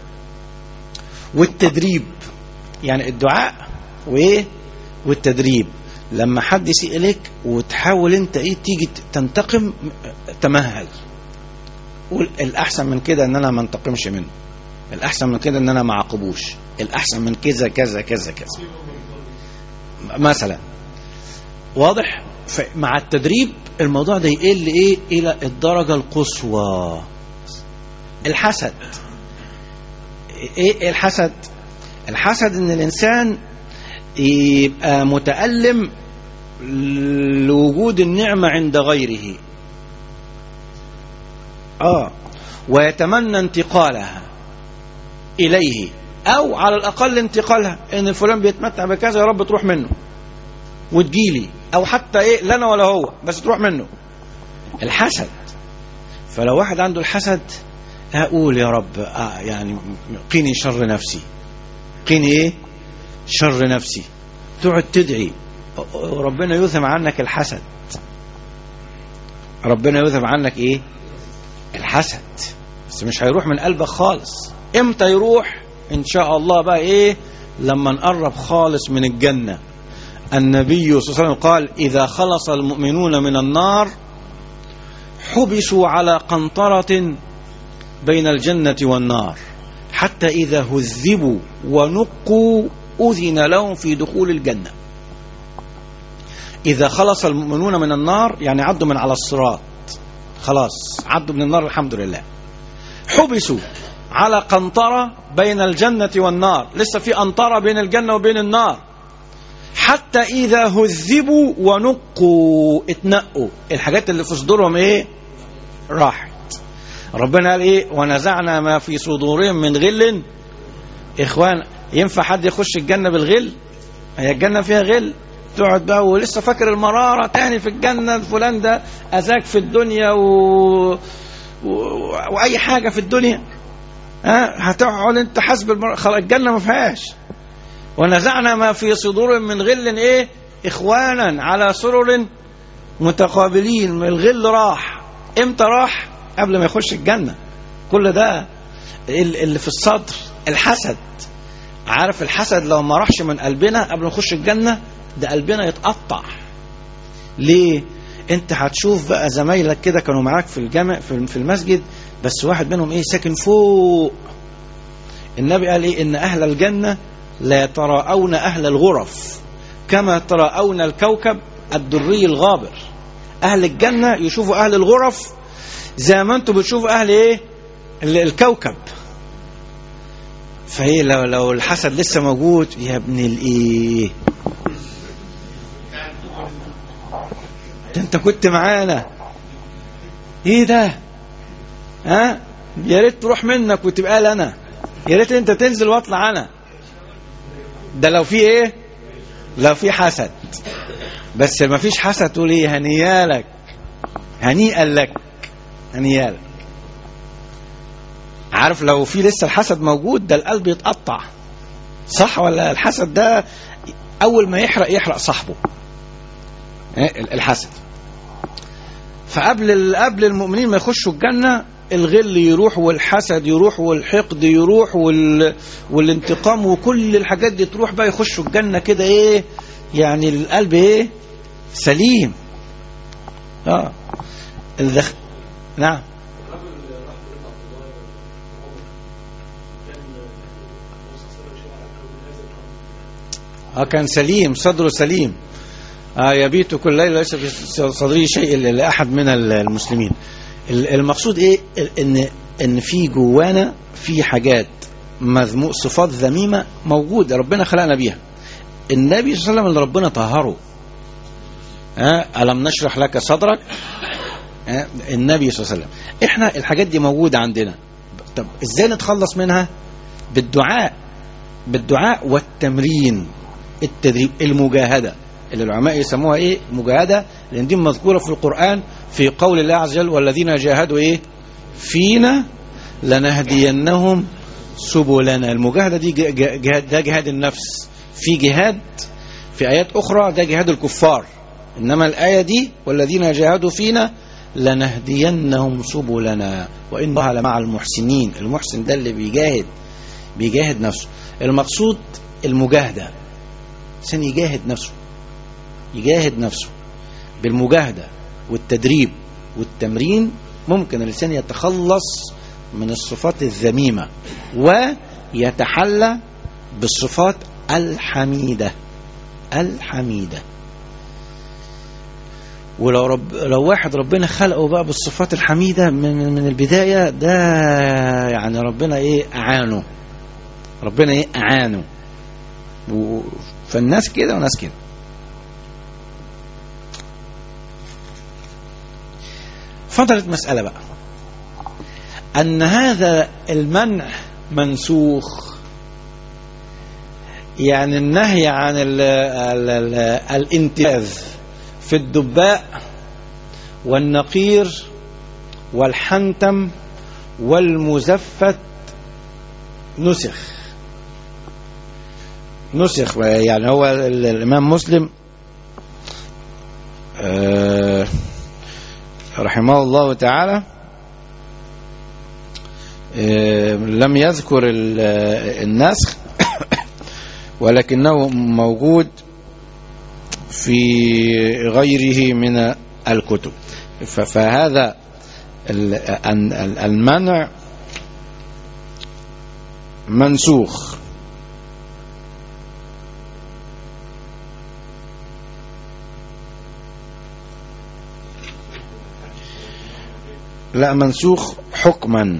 S3: والتدريب يعني الدعاء وايه والتدريب لما حد يسيء اليك وتحاول انت ايه تيجي تنتقم تمهل قول الاحسن من كده ان انا ما انتقمش منه الاحسن من كده ان انا ما اعاقبوش الاحسن من كذا كذا كذا كذا مثلا واضح مع التدريب الموضوع ده يقل ايه الى الدرجه القصوى الحسد ايه الحسد الحسد ان الانسان يبقى متألم لوجود النعمة عند غيره اه ويتمنى انتقالها إليه أو على الأقل انتقالها إن فلان بيتمتع بكذا يا رب تروح منه وتجيلي أو حتى إيه لنا ولا هو بس تروح منه الحسد فلو واحد عنده الحسد أقول يا رب آه يعني قيني شر نفسي قيني إيه شر نفسي تقعد تدعي ربنا يذهب عنك الحسد ربنا يذهب عنك ايه الحسد بس مش هيروح من قلبك خالص امتى يروح ان شاء الله بقى ايه لما نقرب خالص من الجنة النبي صلى الله عليه وسلم قال اذا خلص المؤمنون من النار حبسوا على قنطرة بين الجنة والنار حتى إذا هذبوا ونقوا أذن لهم في دخول الجنة إذا خلص المؤمنون من النار يعني عدوا من على الصراط خلاص عدوا من النار الحمد لله حبسوا على قنطرة بين الجنة والنار لسه في قنطرة بين الجنة وبين النار حتى إذا هذبوا ونقوا اتنقوا الحاجات اللي في صدورهم إيه راحت ربنا قال إيه ونزعنا ما في صدورهم من غل إخوان ينفع حد يخش الجنة بالغل هي الجنة فيها غل تقعد بقى ولسه فاكر المرارة تاني في الجنة فلان ده أذاك في الدنيا و... و... وأي حاجة في الدنيا ها هتقعد انت حسب المر... خلاص الجنة ما فيهاش ونزعنا ما في صدور من غل ايه اخوانا على سرر متقابلين الغل راح امتى راح قبل ما يخش الجنة كل ده اللي في الصدر الحسد عارف الحسد لو ما راحش من قلبنا قبل ما نخش الجنة ده قلبنا يتقطع ليه انت هتشوف بقى زمايلك كده كانوا معاك في الجامع في المسجد بس واحد منهم ايه ساكن فوق النبي قال ايه ان اهل الجنة لا يتراءون اهل الغرف كما تراءون الكوكب الدري الغابر اهل الجنة يشوفوا اهل الغرف زي ما انتم بتشوفوا اهل ايه الكوكب فايه لو لو الحسد لسه موجود يا ابن الايه ده انت كنت معانا ايه ده ها يا ريت تروح منك وتبقى لنا يا ريت انت تنزل واطلع انا ده لو في ايه لو في حسد بس ما فيش حسد تقول ايه هنيالك هنيئا لك هنيالك عارف لو في لسه الحسد موجود ده القلب يتقطع صح ولا الحسد ده اول ما يحرق يحرق صاحبه الحسد فقبل قبل المؤمنين ما يخشوا الجنه الغل يروح والحسد يروح والحقد يروح وال... والانتقام وكل الحاجات دي تروح بقى يخشوا الجنه كده ايه يعني القلب ايه سليم اه الدخ... نعم اه كان سليم صدره سليم آه يبيت كل ليله ليس في صدره شيء لاحد من المسلمين المقصود ايه ان ان في جوانا في حاجات مذموم صفات ذميمه موجوده ربنا خلقنا بيها النبي صلى الله عليه وسلم اللي ربنا طهره ها الم نشرح لك صدرك ها النبي صلى الله عليه وسلم احنا الحاجات دي موجوده عندنا طب ازاي نتخلص منها بالدعاء بالدعاء والتمرين التدريب المجاهده اللي العلماء يسموها ايه مجاهده لان دي مذكوره في القران في قول الله عز وجل والذين جاهدوا ايه فينا لنهدينهم سبلنا المجاهده دي جهاد ده جهاد النفس في جهاد في ايات اخرى ده جهاد الكفار انما الايه دي والذين جاهدوا فينا لنهدينهم سبلنا وان الله لمع المحسنين المحسن ده اللي بيجاهد بيجاهد نفسه المقصود المجاهده الانسان يجاهد نفسه يجاهد نفسه بالمجاهده والتدريب والتمرين ممكن الانسان يتخلص من الصفات الذميمه ويتحلى بالصفات الحميده الحميده ولو رب لو واحد ربنا خلقه بقى بالصفات الحميده من من البدايه ده يعني ربنا ايه اعانه ربنا ايه اعانه و... فالناس كده وناس كده فضلت مسألة بقى أن هذا المنع منسوخ يعني النهي عن ال ال ال الانتباذ في الدباء والنقير والحنتم والمزفت نسخ نسخ يعني هو الإمام مسلم آه رحمه الله تعالى لم يذكر النسخ ولكنه موجود في غيره من الكتب فهذا المنع منسوخ لا منسوخ حكما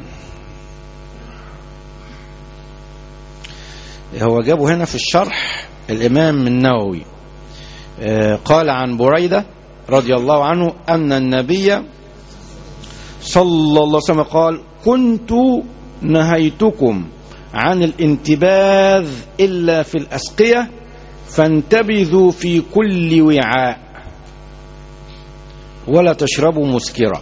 S3: هو جابه هنا في الشرح الإمام النووي قال عن بريدة رضي الله عنه أن النبي صلى الله عليه وسلم قال كنت نهيتكم عن الانتباذ إلا في الأسقية فانتبذوا في كل وعاء ولا تشربوا مسكرا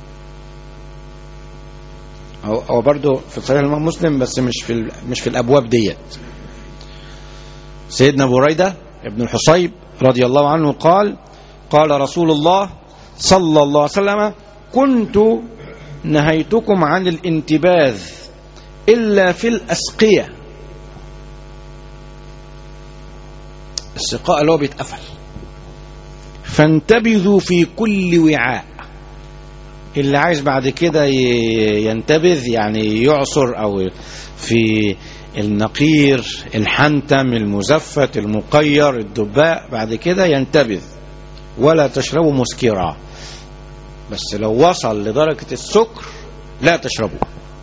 S3: هو هو برضه في صحيح الإمام مسلم بس مش في مش في الأبواب ديت سيدنا بريدة ابن الحصيب رضي الله عنه قال قال رسول الله صلى الله عليه وسلم كنت نهيتكم عن الانتباذ إلا في الأسقية السقاء اللي هو بيتقفل فانتبذوا في كل وعاء اللي عايز بعد كده ينتبذ يعني يعصر أو في النقير الحنتم المزفت المقير الدباء بعد كده ينتبذ ولا تشربوا مسكرا بس لو وصل لدرجة السكر لا تشربوا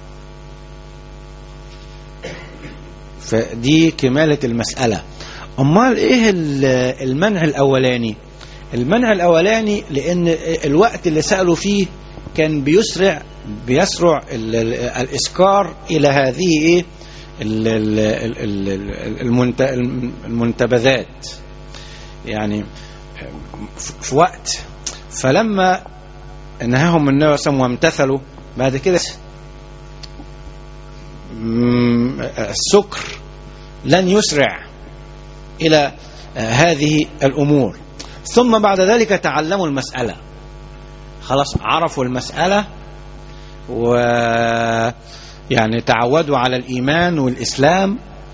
S3: فدي كمالة المسألة أمال إيه المنع الأولاني المنع الأولاني لأن الوقت اللي سألوا فيه كان بيسرع بيسرع الإسكار إلى هذه إيه المنتبذات يعني في وقت فلما نهاهم النبي صلى الله عليه وسلم وامتثلوا بعد كده السكر لن يسرع إلى آه، هذه الأمور ثم بعد ذلك تعلموا المسألة خلاص عرفوا المسألة و يعني تعودوا على الإيمان والإسلام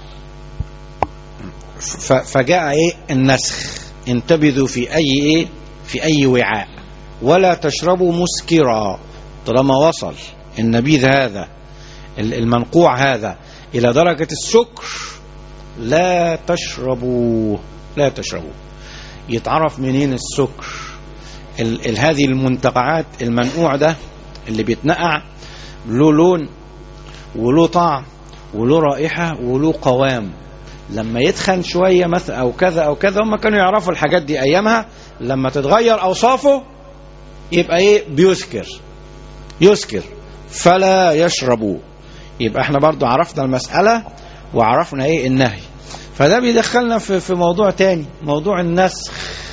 S3: ف- فجاء إيه النسخ انتبذوا في أي إيه في أي وعاء ولا تشربوا مسكرا طالما وصل النبيذ هذا ال- المنقوع هذا إلى درجة السكر لا تشربوا لا تشربوا يتعرف منين السكر ال ال هذه المنتقعات المنقوع ده اللي بيتنقع له لون وله طعم وله رائحة وله قوام لما يتخن شوية مثلا أو كذا أو كذا هم كانوا يعرفوا الحاجات دي أيامها لما تتغير أوصافه يبقى إيه بيسكر يسكر فلا يشربوا يبقى احنا برضو عرفنا المسألة وعرفنا ايه النهي فده بيدخلنا في, في موضوع تاني موضوع النسخ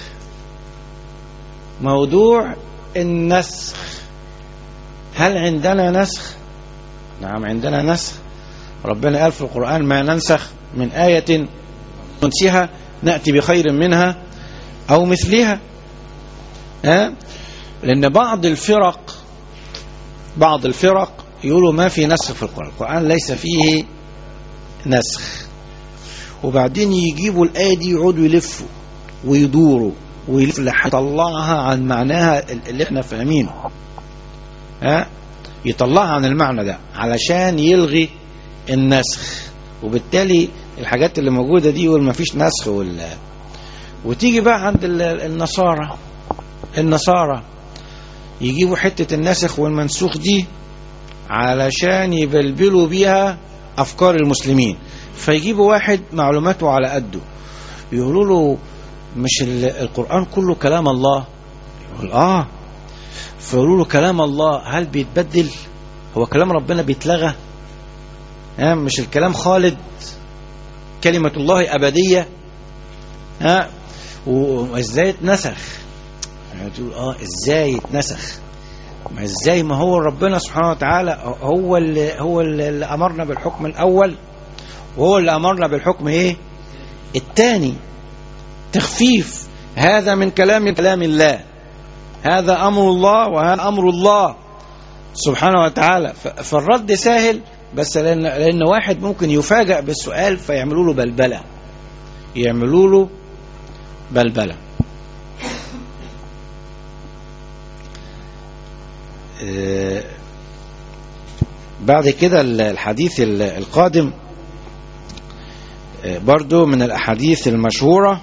S3: موضوع النسخ هل عندنا نسخ نعم عندنا نسخ ربنا قال في القرآن ما ننسخ من آية ننسيها نأتي بخير منها أو مثلها ها لأن بعض الفرق بعض الفرق يقولوا ما في نسخ في القرآن القرآن ليس فيه نسخ وبعدين يجيبوا الآية دي يقعدوا يلفوا ويدوروا ويلف لحد يطلعها عن معناها اللي احنا فاهمينه ها يطلعها عن المعنى ده علشان يلغي النسخ وبالتالي الحاجات اللي موجودة دي يقول ما فيش نسخ ولا وتيجي بقى عند ال- النصارى النصارى يجيبوا حتة النسخ والمنسوخ دي علشان يبلبلوا بيها أفكار المسلمين فيجيبوا واحد معلوماته على قده يقولوا له مش ال- القرآن كله كلام الله يقول آه فيقولوا له كلام الله هل بيتبدل هو كلام ربنا بيتلغى ها مش الكلام خالد كلمة الله أبدية ها وازاي اتنسخ يعني تقول اه ازاي اتنسخ ما ازاي ما هو ربنا سبحانه وتعالى هو اللي هو اللي امرنا بالحكم الاول وهو اللي امرنا بالحكم ايه الثاني تخفيف هذا من كلام كلام الله هذا امر الله وهذا امر الله سبحانه وتعالى ف- فالرد سهل بس لان لان واحد ممكن يفاجأ بالسؤال فيعملوا له بلبله يعملوا له بلبله آه، بعد كده الحديث ال- القادم آه، برضو من الأحاديث المشهورة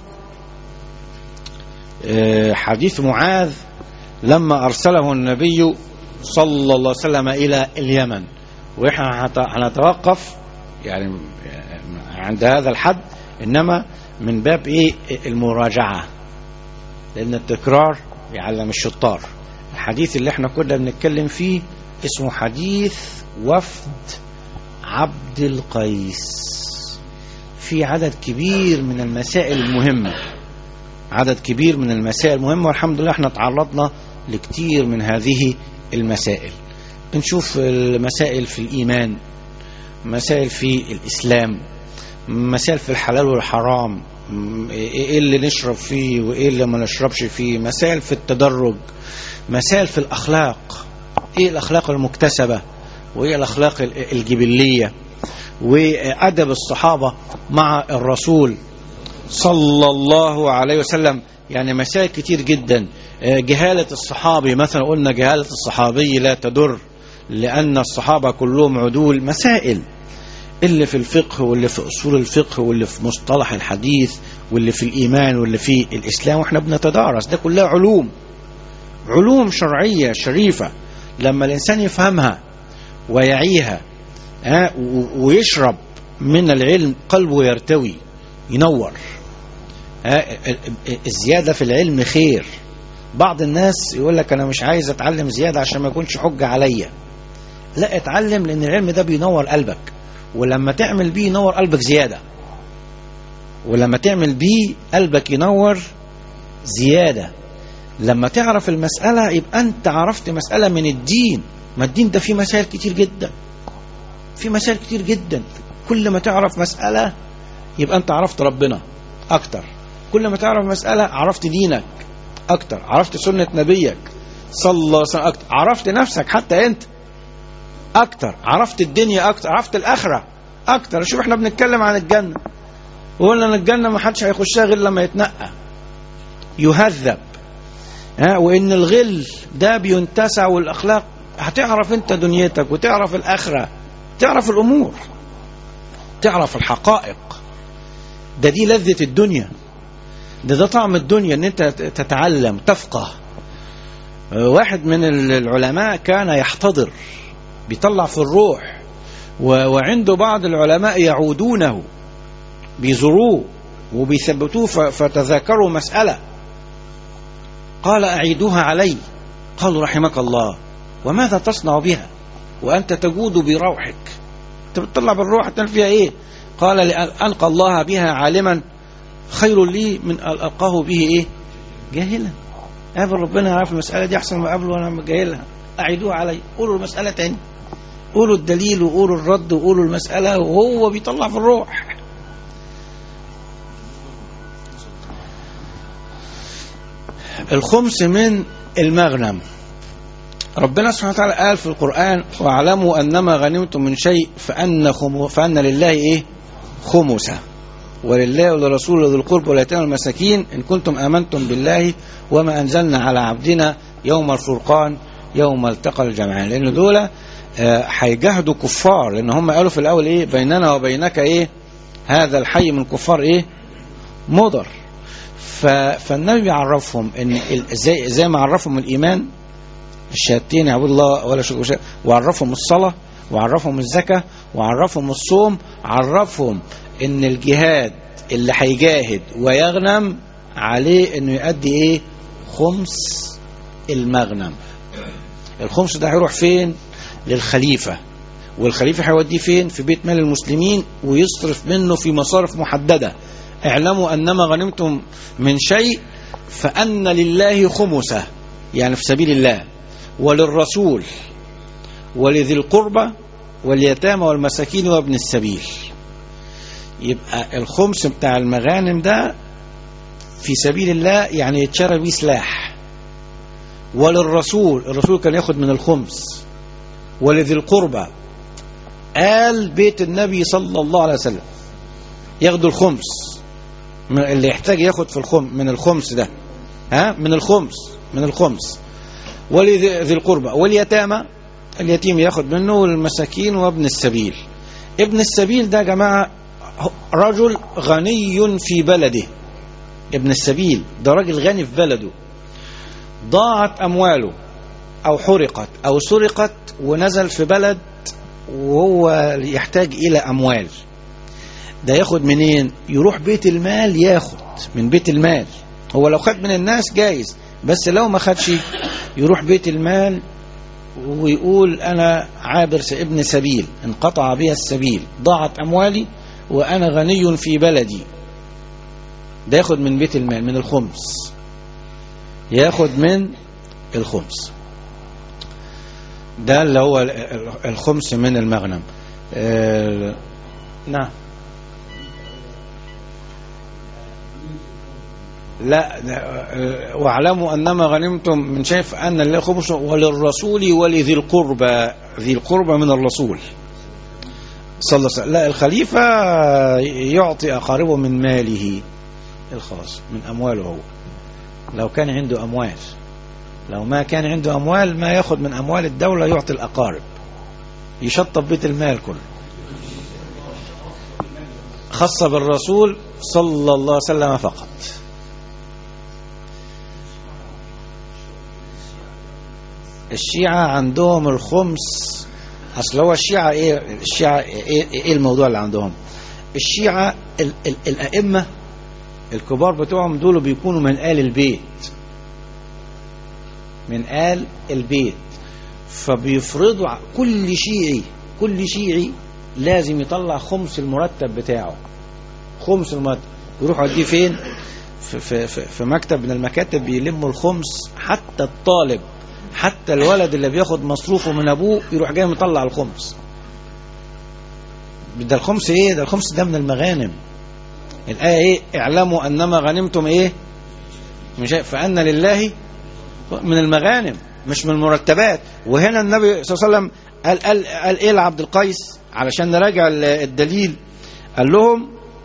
S3: آه، حديث معاذ لما أرسله النبي صلى الله عليه وسلم إلى اليمن وإحنا هت- هنتوقف يعني عند هذا الحد إنما من باب إيه المراجعة لأن التكرار يعلم الشطار الحديث اللي احنا كنا بنتكلم فيه اسمه حديث وفد عبد القيس في عدد كبير من المسائل المهمة عدد كبير من المسائل المهمة والحمد لله احنا تعرضنا لكتير من هذه المسائل بنشوف المسائل في الإيمان مسائل في الإسلام مسائل في الحلال والحرام م- ايه اللي نشرب فيه وايه اللي ما نشربش فيه مسائل في التدرج مسائل في الأخلاق ايه الأخلاق المكتسبة وايه الأخلاق ال- الجبلية وأدب الصحابة مع الرسول صلى الله عليه وسلم يعني مسائل كتير جدا آه، جهالة الصحابي مثلا قلنا جهالة الصحابي لا تضر لأن الصحابة كلهم عدول مسائل اللي في الفقه واللي في أصول الفقه واللي في مصطلح الحديث واللي في الإيمان واللي في الإسلام وإحنا بنتدارس ده كلها علوم علوم شرعية شريفة لما الإنسان يفهمها ويعيها ها، و- ويشرب من العلم قلبه يرتوي ينور ها، ال- ال- الزيادة في العلم خير بعض الناس يقول لك أنا مش عايز أتعلم زيادة عشان ما يكونش حجة عليا لا اتعلم لأن العلم ده بينور قلبك ولما تعمل بيه ينور قلبك زيادة ولما تعمل بيه قلبك ينور زيادة لما تعرف المسألة يبقى أنت عرفت مسألة من الدين ما الدين ده فيه مسائل كتير جدا في مسائل كتير جدا كل ما تعرف مسألة يبقى أنت عرفت ربنا أكتر كل ما تعرف مسألة عرفت دينك أكتر عرفت سنة نبيك صلى الله عليه وسلم أكتر عرفت نفسك حتى أنت أكتر عرفت الدنيا أكتر عرفت الآخرة أكتر شوف احنا بنتكلم عن الجنة وقلنا ان الجنة ما حدش هيخشها غير لما يتنقى يهذب ها وان الغل ده بينتسع والاخلاق هتعرف انت دنيتك وتعرف الاخره تعرف الامور تعرف الحقائق ده دي لذة الدنيا ده ده طعم الدنيا ان انت تتعلم تفقه واحد من العلماء كان يحتضر بيطلع في الروح وعنده بعض العلماء يعودونه بيزوروه وبيثبتوه فتذاكروا مسألة قال أعيدوها علي قالوا رحمك الله وماذا تصنع بها وأنت تجود بروحك أنت بتطلع بالروح تعمل فيها إيه قال لأن ألقى الله بها عالما خير لي من أن ألقاه به إيه جاهلا قابل ربنا يعرف المسألة دي أحسن ما قبله وأنا جاهلها أعيدوها علي قولوا المسألة تاني قولوا الدليل وقولوا الرد وقولوا المسألة وهو بيطلع في الروح الخمس من المغنم ربنا سبحانه وتعالى قال في القرآن واعلموا أنما غنمتم من شيء فأن, خم... فأن لله إيه خمسة ولله ولرسوله ذي القرب واليتامى والمساكين إن كنتم آمنتم بالله وما أنزلنا على عبدنا يوم الفرقان يوم التقى الجمعان لأن دول هيجاهدوا كفار لأن هم قالوا في الأول إيه بيننا وبينك إيه هذا الحي من كفار إيه مضر فالنبي بيعرفهم ان زي, زي ما عرفهم الايمان الشهادتين يعبد الله ولا شرك شيء وعرفهم الصلاه وعرفهم الزكاه وعرفهم الصوم عرفهم ان الجهاد اللي هيجاهد ويغنم عليه انه يؤدي ايه خمس المغنم الخمس ده هيروح فين للخليفه والخليفه هيوديه فين في بيت مال المسلمين ويصرف منه في مصارف محدده اعلموا أنما غنمتم من شيء فأن لله خمسه يعني في سبيل الله وللرسول ولذي القربى واليتامى والمساكين وابن السبيل يبقى الخمس بتاع المغانم ده في سبيل الله يعني يتشرى بيه سلاح وللرسول الرسول كان ياخد من الخمس ولذي القربى قال بيت النبي صلى الله عليه وسلم ياخدوا الخمس اللي يحتاج ياخد في الخم من الخمس ده ها من الخمس من الخمس ولذي القربى واليتامى اليتيم ياخد منه والمساكين وابن السبيل ابن السبيل ده يا جماعه رجل غني في بلده ابن السبيل ده راجل غني في بلده ضاعت امواله او حرقت او سرقت ونزل في بلد وهو يحتاج الى اموال ده ياخد منين يروح بيت المال ياخد من بيت المال هو لو خد من الناس جايز بس لو ما خدش يروح بيت المال ويقول انا عابر ابن سبيل انقطع بي السبيل ضاعت اموالي وانا غني في بلدي ده ياخد من بيت المال من الخمس ياخد من الخمس ده اللي هو الخمس من المغنم آه نعم لا واعلموا انما غنمتم من شيء فان لله خمس وللرسول ولذي القربى ذي القربى من الرسول صلى الله عليه وسلم لا الخليفه يعطي اقاربه من ماله الخاص من امواله هو لو كان عنده اموال لو ما كان عنده اموال ما ياخذ من اموال الدوله يعطي الاقارب يشطب بيت المال كله خاصه بالرسول صلى الله عليه وسلم فقط الشيعة عندهم الخمس اصل هو الشيعة ايه الشيعة ايه, إيه الموضوع اللي عندهم الشيعة ال ال الائمة الكبار بتوعهم دول بيكونوا من آل البيت من آل البيت فبيفرضوا كل شيعي كل شيعي لازم يطلع خمس المرتب بتاعه خمس المرتب يروح يوديه فين في, في, في, في مكتب من المكاتب بيلموا الخمس حتى الطالب حتى الولد اللي بياخد مصروفه من ابوه يروح جاي مطلع الخمس ده الخمس ايه ده الخمس ده من المغانم الآية إيه اعلموا أنما غنمتم إيه مش فأن لله من المغانم مش من المرتبات وهنا النبي صلى الله عليه وسلم قال, قال, قال إيه لعبد القيس علشان نراجع الدليل قال لهم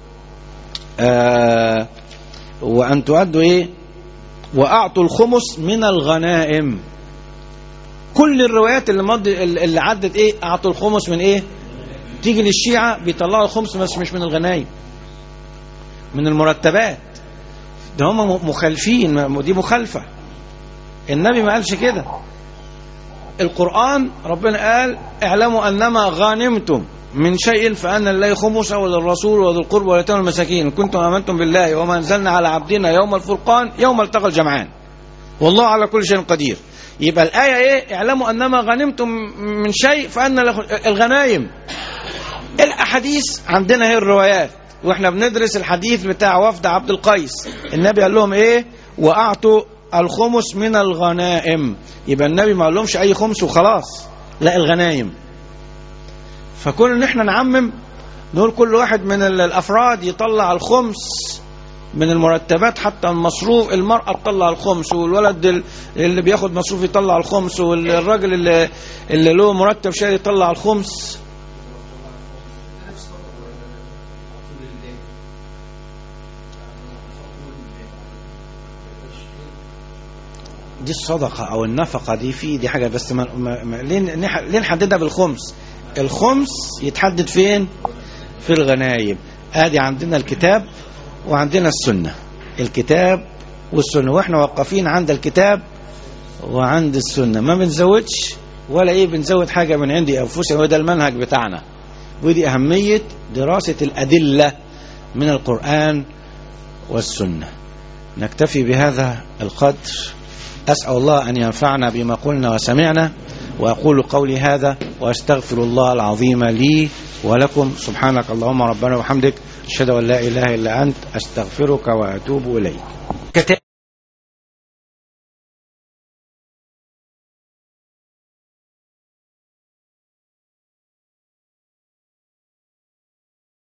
S3: آه وأن تؤدوا إيه وأعطوا الخمس من الغنائم كل الروايات اللي مض... اللي عدت إيه أعطوا الخمس من إيه تيجي للشيعة بيطلعوا الخمس بس مش من الغنائم من المرتبات ده هم مخالفين دي مخالفة النبي ما قالش كده القرآن ربنا قال اعلموا أنما غانمتم من شيء فأن لله خمسه وللرسول وذي القرب واليتامى والمساكين كنتم آمنتم بالله وما أنزلنا على عبدنا يوم الفرقان يوم التقى الجمعان والله على كل شيء قدير يبقى الآية إيه اعلموا أنما غنمتم من شيء فأن الغنايم الأحاديث عندنا هي الروايات واحنا بندرس الحديث بتاع وفد عبد القيس النبي قال لهم ايه واعطوا الخمس من الغنائم يبقى النبي ما قال لهمش اي خمس وخلاص لا الغنايم فكون ان احنا نعمم نقول كل واحد من الافراد يطلع الخمس من المرتبات حتى المصروف المرأة تطلع الخمس والولد اللي بياخد مصروف يطلع الخمس والراجل اللي, اللي له مرتب شهري يطلع الخمس دي الصدقة أو النفقة دي في دي حاجة بس ما ما ليه ليه نحددها بالخمس الخمس يتحدد فين في الغنايم ادي عندنا الكتاب وعندنا السنة الكتاب والسنة واحنا وقفين عند الكتاب وعند السنة ما بنزودش ولا ايه بنزود حاجة من عندي انفسنا وده المنهج بتاعنا ودي أهمية دراسة الأدلة من القرآن والسنة نكتفي بهذا القدر أسأل الله أن ينفعنا بما قلنا وسمعنا وأقول قولي هذا وأستغفر الله العظيم لي ولكم سبحانك اللهم ربنا وبحمدك أشهد أن لا إله إلا أنت أستغفرك وأتوب إليك